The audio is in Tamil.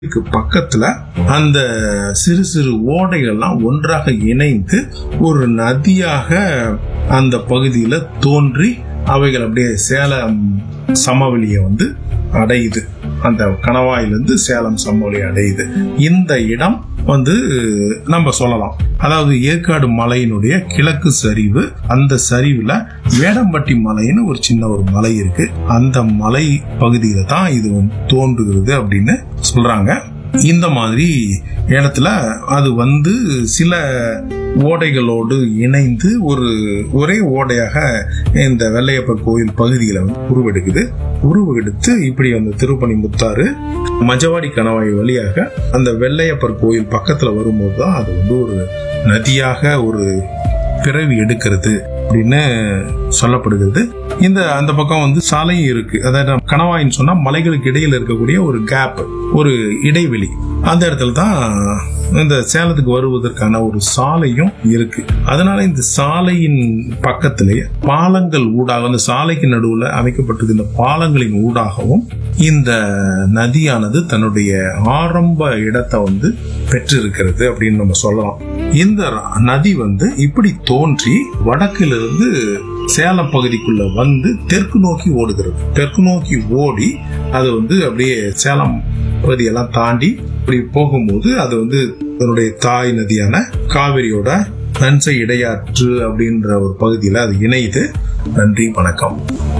இதுக்கு பக்கத்துல அந்த சிறு சிறு ஓடைகள்லாம் ஒன்றாக இணைந்து ஒரு நதியாக அந்த பகுதியில தோன்றி அவைகள் அப்படியே சேலம் சமவெளியை வந்து அடையுது அந்த கணவாயிலிருந்து சேலம் சமவெளி அடையுது இந்த இடம் வந்து நம்ம சொல்லலாம் அதாவது ஏற்காடு மலையினுடைய கிழக்கு சரிவு அந்த சரிவுல வேடம்பட்டி மலைன்னு ஒரு சின்ன ஒரு மலை இருக்கு அந்த மலை பகுதியில தான் இது வந்து தோன்றுகிறது அப்படின்னு சொல்றாங்க இந்த மாதிரி இடத்துல அது வந்து சில ஓடைகளோடு இணைந்து ஒரு ஒரே ஓடையாக இந்த வெள்ளையப்பர் கோயில் பகுதியில வந்து உருவெடுக்குது உருவெடுத்து இப்படி அந்த திருப்பணி முத்தாறு மஜவாடி கணவாய் வழியாக அந்த வெள்ளையப்பர் கோயில் பக்கத்துல வரும்போது தான் அது வந்து ஒரு நதியாக ஒரு பிறவி எடுக்கிறது அப்படின்னு சொல்லப்படுகிறது இந்த அந்த பக்கம் வந்து சாலையும் இருக்கு அதாவது கணவாயின்னு சொன்னா மலைகளுக்கு இடையில இருக்கக்கூடிய ஒரு கேப் ஒரு இடைவெளி அந்த இடத்துல தான் இந்த சேலத்துக்கு வருவதற்கான ஒரு சாலையும் இருக்கு அதனால இந்த சாலையின் பக்கத்திலேயே பாலங்கள் ஊடாக அந்த சாலைக்கு நடுவுல அமைக்கப்பட்டிருக்கின்ற பாலங்களின் ஊடாகவும் இந்த நதியானது தன்னுடைய ஆரம்ப இடத்தை வந்து பெற்றிருக்கிறது அப்படின்னு நம்ம சொல்லலாம் இந்த நதி வந்து இப்படி தோன்றி வடக்கிலிருந்து சேலம் பகுதிக்குள்ள வந்து தெற்கு நோக்கி ஓடுகிறது தெற்கு நோக்கி ஓடி அது வந்து அப்படியே சேலம் பகுதியெல்லாம் தாண்டி இப்படி போகும்போது அது வந்து அதனுடைய தாய் நதியான காவிரியோட நன்சை இடையாற்று அப்படின்ற ஒரு பகுதியில் அது இணையுது நன்றி வணக்கம்